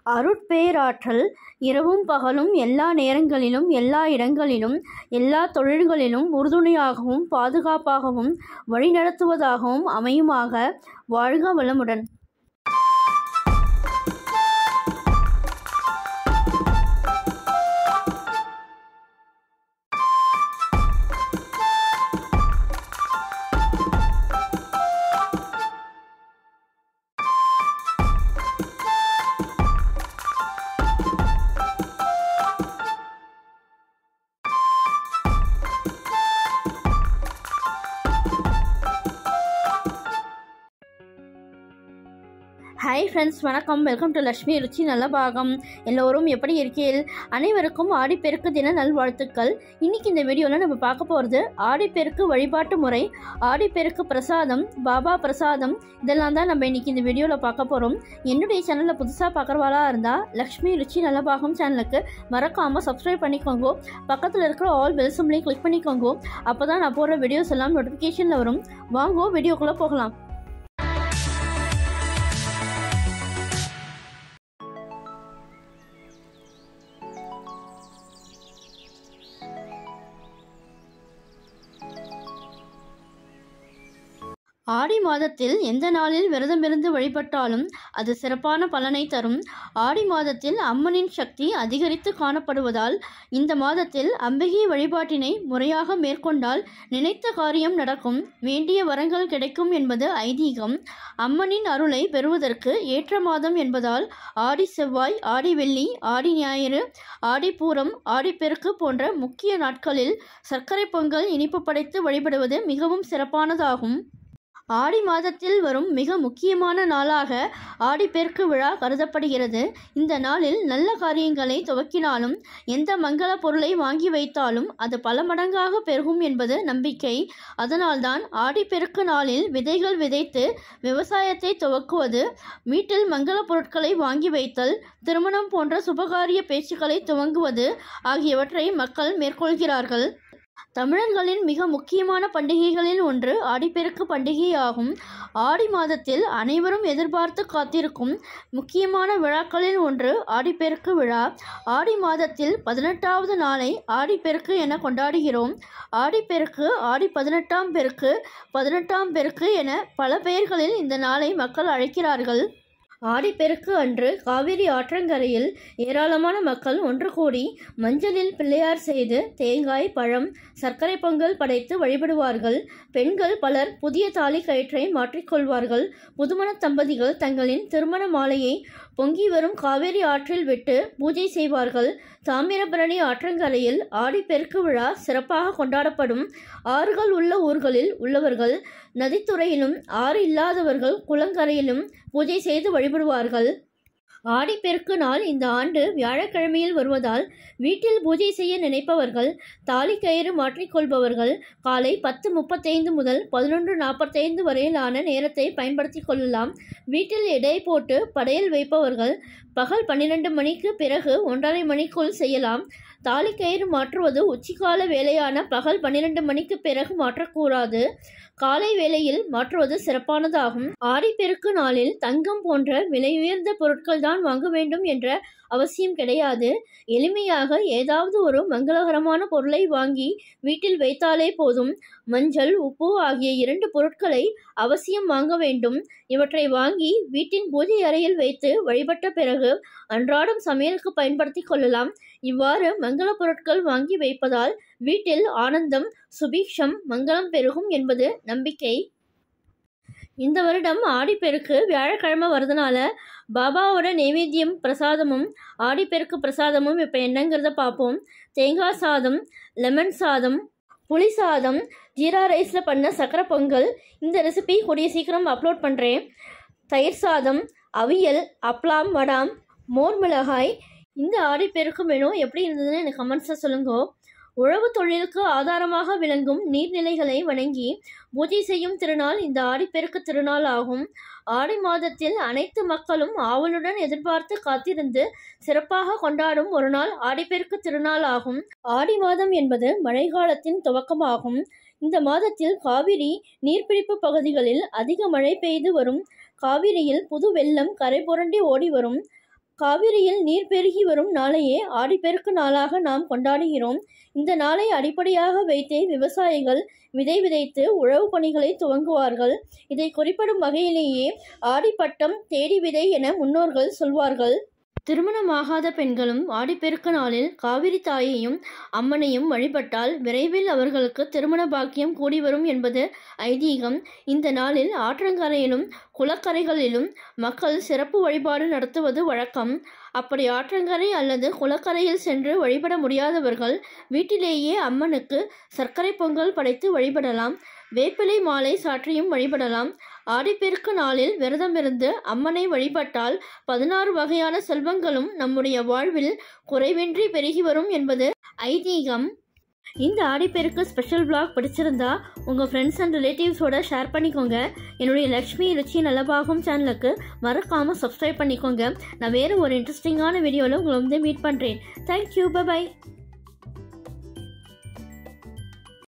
அருட்பேராற்றல் இரவும் பகலும் எல்லா நேரங்களிலும் எல்லா இடங்களிலும் எல்லா தொழில்களிலும் உறுதுணையாகவும் பாதுகாப்பாகவும் வழிநடத்துவதாகவும் அமையுமாக வாழ்க வளமுடன் ஹாய் ஃப்ரெண்ட்ஸ் வணக்கம் வெல்கம் டு லக்ஷ்மி ருச்சி நல்ல பாகம் எல்லோரும் எப்படி இருக்கீர்கள் அனைவருக்கும் ஆடிப்பெருக்கு தின நல்வாழ்த்துக்கள் இன்னைக்கு இந்த வீடியோவில் நம்ம பார்க்க போகிறது ஆடிப்பெருக்கு வழிபாட்டு முறை ஆடிப்பெருக்கு பிரசாதம் பாபா பிரசாதம் இதெல்லாம் தான் நம்ம இன்னைக்கு இந்த வீடியோவில் பார்க்க போகிறோம் என்னுடைய சேனலில் புதுசாக பார்க்குறவாளா இருந்தால் லக்ஷ்மி ருச்சி நல்ல பாகம் சேனலுக்கு மறக்காமல் சப்ஸ்கிரைப் பண்ணிக்கோங்க பக்கத்தில் இருக்கிற ஆல் பெல் சிம்லையும் கிளிக் பண்ணிக்கோங்க அப்போ தான் நான் போடுற வீடியோஸ் எல்லாம் நோட்டிஃபிகேஷனில் வரும் வாங்கோ வீடியோக்குள்ளே போகலாம் ஆடி மாதத்தில் எந்த நாளில் விரதமிருந்து வழிபட்டாலும் அது சிறப்பான பலனை தரும் ஆடி மாதத்தில் அம்மனின் சக்தி அதிகரித்து காணப்படுவதால் இந்த மாதத்தில் அம்பிகை வழிபாட்டினை முறையாக மேற்கொண்டால் நினைத்த காரியம் நடக்கும் வேண்டிய வரங்கள் கிடைக்கும் என்பது ஐதீகம் அம்மனின் அருளை பெறுவதற்கு ஏற்ற மாதம் என்பதால் ஆடி செவ்வாய் ஆடி வெள்ளி ஆடி ஞாயிறு ஆடிப்பூரம் ஆடிப்பெருக்கு போன்ற முக்கிய நாட்களில் சர்க்கரை பொங்கல் இனிப்பு படைத்து வழிபடுவது மிகவும் சிறப்பானதாகும் ஆடி மாதத்தில் வரும் மிக முக்கியமான நாளாக ஆடிப்பெருக்கு விழா கருதப்படுகிறது இந்த நாளில் நல்ல காரியங்களை துவக்கினாலும் எந்த மங்கள பொருளை வாங்கி வைத்தாலும் அது பல மடங்காக பெருகும் என்பது நம்பிக்கை அதனால்தான் ஆடிப்பெருக்கு நாளில் விதைகள் விதைத்து விவசாயத்தை துவக்குவது வீட்டில் மங்கள பொருட்களை வாங்கி வைத்தல் திருமணம் போன்ற சுபகாரிய பேச்சுக்களை துவங்குவது ஆகியவற்றை மக்கள் மேற்கொள்கிறார்கள் தமிழர்களின் மிக முக்கியமான பண்டிகைகளில் ஒன்று ஆடிப்பெருக்கு பண்டிகை ஆகும் ஆடி மாதத்தில் அனைவரும் எதிர்பார்த்து காத்திருக்கும் முக்கியமான விழாக்களில் ஒன்று ஆடிப்பெருக்கு விழா ஆடி மாதத்தில் பதினெட்டாவது நாளை ஆடிப்பெருக்கு என கொண்டாடுகிறோம் ஆடிப்பெருக்கு ஆடி பதினெட்டாம் பெருக்கு பதினெட்டாம் பெருக்கு என பல பெயர்களில் இந்த நாளை மக்கள் அழைக்கிறார்கள் ஆடிப்பெருக்கு அன்று காவிரி ஆற்றங்கரையில் ஏராளமான மக்கள் ஒன்று கூடி மஞ்சளில் பிள்ளையார் செய்து தேங்காய் பழம் சர்க்கரை பொங்கல் படைத்து வழிபடுவார்கள் பெண்கள் பலர் புதிய தாலி கயிற்றை மாற்றிக்கொள்வார்கள் புதுமண தம்பதிகள் தங்களின் திருமண மாலையை பொங்கி வரும் காவேரி ஆற்றில் விட்டு பூஜை செய்வார்கள் தாமிரபரணி ஆற்றங்கரையில் ஆடிப்பெருக்கு விழா சிறப்பாக கொண்டாடப்படும் ஆறுகள் உள்ள ஊர்களில் உள்ளவர்கள் நதித்துறையிலும் ஆறு இல்லாதவர்கள் குளங்கரையிலும் பூஜை செய்து வழிபடுவார்கள் ஆடிப்பெருக்கு நாள் இந்த ஆண்டு வியாழக்கிழமையில் வருவதால் வீட்டில் பூஜை செய்ய நினைப்பவர்கள் தாலி கயிறு மாற்றிக்கொள்பவர்கள் காலை பத்து முப்பத்தைந்து முதல் பதினொன்று நாற்பத்தைந்து வரையிலான நேரத்தை பயன்படுத்தி கொள்ளலாம் வீட்டில் எடை போட்டு படையல் வைப்பவர்கள் பகல் பன்னிரண்டு மணிக்கு பிறகு ஒன்றரை மணிக்குள் செய்யலாம் தாலி கயிறு மாற்றுவது உச்சிக்கால வேலையான பகல் பன்னிரண்டு மணிக்கு பிறகு மாற்றக்கூடாது காலை வேளையில் மாற்றுவது சிறப்பானதாகும் ஆடிப்பெருக்கு நாளில் தங்கம் போன்ற விலை உயர்ந்த பொருட்கள் தான் வாங்க வேண்டும் என்ற அவசியம் கிடையாது எளிமையாக ஏதாவது ஒரு மங்களகரமான பொருளை வாங்கி வீட்டில் வைத்தாலே போதும் மஞ்சள் உப்பு ஆகிய இரண்டு பொருட்களை அவசியம் வாங்க வேண்டும் இவற்றை வாங்கி வீட்டின் பூஜை அறையில் வைத்து வழிபட்ட பிறகு அன்றாடம் சமையலுக்கு பயன்படுத்தி கொள்ளலாம் இவ்வாறு மங்கள பொருட்கள் வாங்கி வைப்பதால் வீட்டில் ஆனந்தம் சுபீக்ஷம் மங்களம் பெருகும் என்பது நம்பிக்கை இந்த வருடம் ஆடிப்பெருக்கு வியாழக்கிழமை வரதுனால பாபாவோட நைவேத்தியம் பிரசாதமும் ஆடிப்பெருக்கு பிரசாதமும் இப்போ என்னங்கிறத பார்ப்போம் தேங்காய் சாதம் லெமன் சாதம் புளி சாதம் ஜீரா ரைஸில் பண்ண சக்கரை பொங்கல் இந்த ரெசிபி கூடிய சீக்கிரம் அப்லோட் பண்ணுறேன் தயிர் சாதம் அவியல் அப்லாம் வடாம் மோர் மிளகாய் இந்த ஆடிப்பெருக்கு மெனு எப்படி இருந்ததுன்னு எனக்கு கமெண்ட்ஸில் சொல்லுங்க உழவு தொழிலுக்கு ஆதாரமாக விளங்கும் நீர்நிலைகளை வணங்கி பூஜை செய்யும் திருநாள் இந்த ஆடிப்பெருக்கு திருநாள் ஆகும் ஆடி மாதத்தில் அனைத்து மக்களும் ஆவலுடன் எதிர்பார்த்து காத்திருந்து சிறப்பாக கொண்டாடும் ஒரு நாள் ஆடிப்பெருக்கு திருநாள் ஆகும் ஆடி மாதம் என்பது மழைக்காலத்தின் துவக்கமாகும் இந்த மாதத்தில் காவிரி நீர்பிடிப்பு பகுதிகளில் அதிக மழை பெய்து வரும் காவிரியில் புது வெள்ளம் கரை புரண்டி ஓடி வரும் காவிரியில் நீர் பெருகி வரும் நாளையே ஆடிப்பெருக்கு நாளாக நாம் கொண்டாடுகிறோம் இந்த நாளை அடிப்படையாக வைத்தே விவசாயிகள் விதை விதைத்து உழவு பணிகளை துவங்குவார்கள் இதை குறிப்பிடும் வகையிலேயே ஆடிப்பட்டம் தேடி விதை என முன்னோர்கள் சொல்வார்கள் திருமணமாகாத பெண்களும் ஆடிப்பெருக்கு நாளில் காவிரி தாயையும் அம்மனையும் வழிபட்டால் விரைவில் அவர்களுக்கு திருமண பாக்கியம் கூடி வரும் என்பது ஐதீகம் இந்த நாளில் ஆற்றங்கரையிலும் குளக்கரைகளிலும் மக்கள் சிறப்பு வழிபாடு நடத்துவது வழக்கம் அப்படி ஆற்றங்கரை அல்லது குளக்கரையில் சென்று வழிபட முடியாதவர்கள் வீட்டிலேயே அம்மனுக்கு சர்க்கரை பொங்கல் படைத்து வழிபடலாம் வேப்பிலை மாலை சாற்றியும் வழிபடலாம் ஆடிப்பெருக்கு நாளில் விரதமிருந்து அம்மனை வழிபட்டால் பதினாறு வகையான செல்வங்களும் நம்முடைய வாழ்வில் குறைவின்றி பெருகி வரும் என்பது ஐதீகம் இந்த ஆடிப்பெருக்கு ஸ்பெஷல் vlog பிடிச்சிருந்தா உங்கள் ஃப்ரெண்ட்ஸ் அண்ட் ரிலேட்டிவ்ஸோட ஷேர் பண்ணிக்கோங்க என்னுடைய லக்ஷ்மி ருச்சி நலபாகும் சேனலுக்கு மறக்காமல் சப்ஸ்கிரைப் பண்ணிக்கோங்க நான் வேறு ஒரு இன்ட்ரெஸ்டிங்கான வீடியோவில் உங்களை வந்து மீட் பண்ணுறேன் தேங்க்யூ பை